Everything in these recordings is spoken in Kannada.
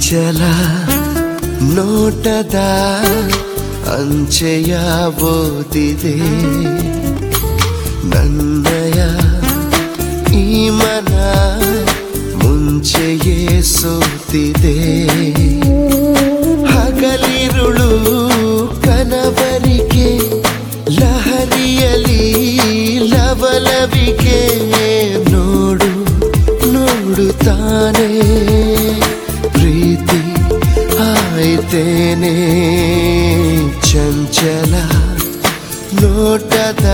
ಚಂಚಲ ನೋಟದ ಅಂಚೆಯ ಓದಿದೆ ನನ್ನಯ ಈ ಮನ ಮುಂಚೆಯೇ ಸೋತಿದೆ ಹಗಲಿರುಳು ಕನವರಿಕೆ ಲಹರಿಯಲಿ ಲವಲವಿಕೆ ನೋಡು ನೋಡುತ್ತಾನೆ ಪ್ರೀತಿ ಆಯ್ತೇನೆ ಚಂಚಲ ನೋಟದ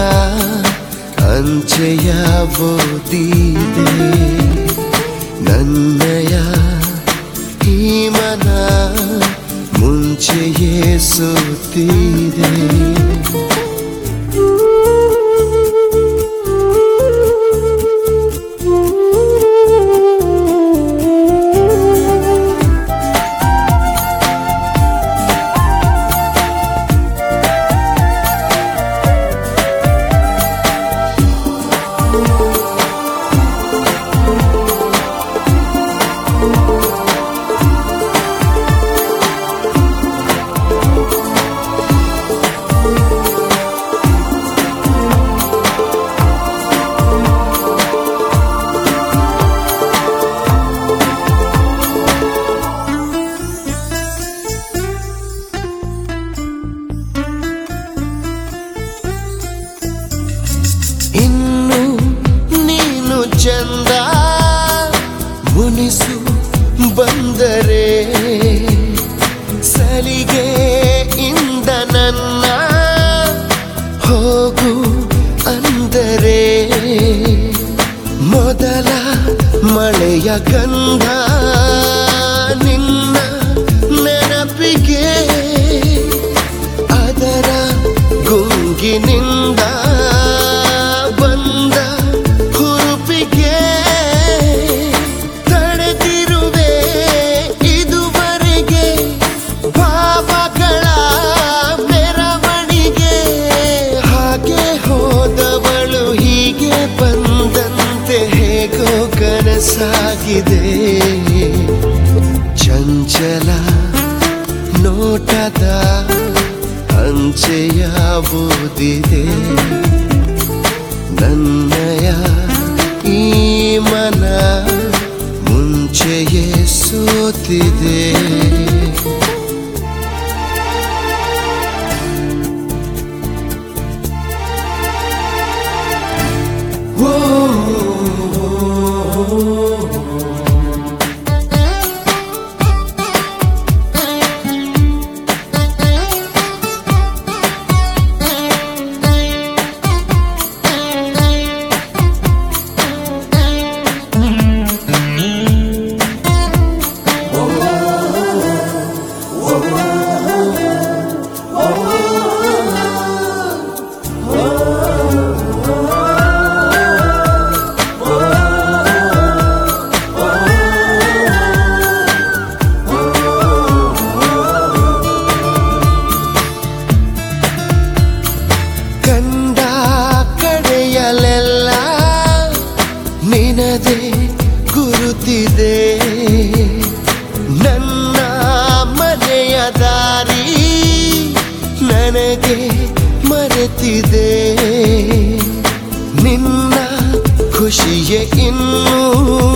ಅಂಚೆಯ ಓದಿದೆ ನನ್ನಯ ಈ ಮನ ಮುಂಚೆಯೇ ಸುತ್ತಿದೆ ಇನ್ನು ನೀನು ಚಂದ ಮುನಿಸು ಬಂದರೆ ಸಲಿಗೆ ಇಂದ ನನ್ನ ಹೋಗು ಅಂದರೆ ಮೊದಲ ಮಳೆಯ ಗಂಧ ನಿನ್ನ ನೆನಪಿಗೆ ಅದರ ಗುಂಗಿನಿಂದ ಬಂದ ಹುರುಪಿಗೆ ತಡೆದಿರುವೆ ಇದುವರೆಗೆ ಭಾವಗಳ ಮೆರವಣಿಗೆ ಹಾಗೆ ಹೋದವಳು ಹೀಗೆ ಬಂದಂತೆ ಹೇಗೋ ಕನಸಾಗಿದೆ ಚಂಚಲ ನೋಟದ ಅಂಚೆಯ ಓದಿದೆ ನನ್ನಯ ಈ ಮನ ಮುಂಚೆಯೇ ಸೋತಿದೆ ಕಂಡ ಕಡೆಯಲೆಲ್ಲ ನಿನದೆ ಗುರುತಿದೆ ನನ್ನ ಮನೆಯ ದಾರಿ ನನಗೆ ಮರೆತಿದೆ ನಿನ್ನ ಖುಷಿಯೇ ಇನ್ನೂ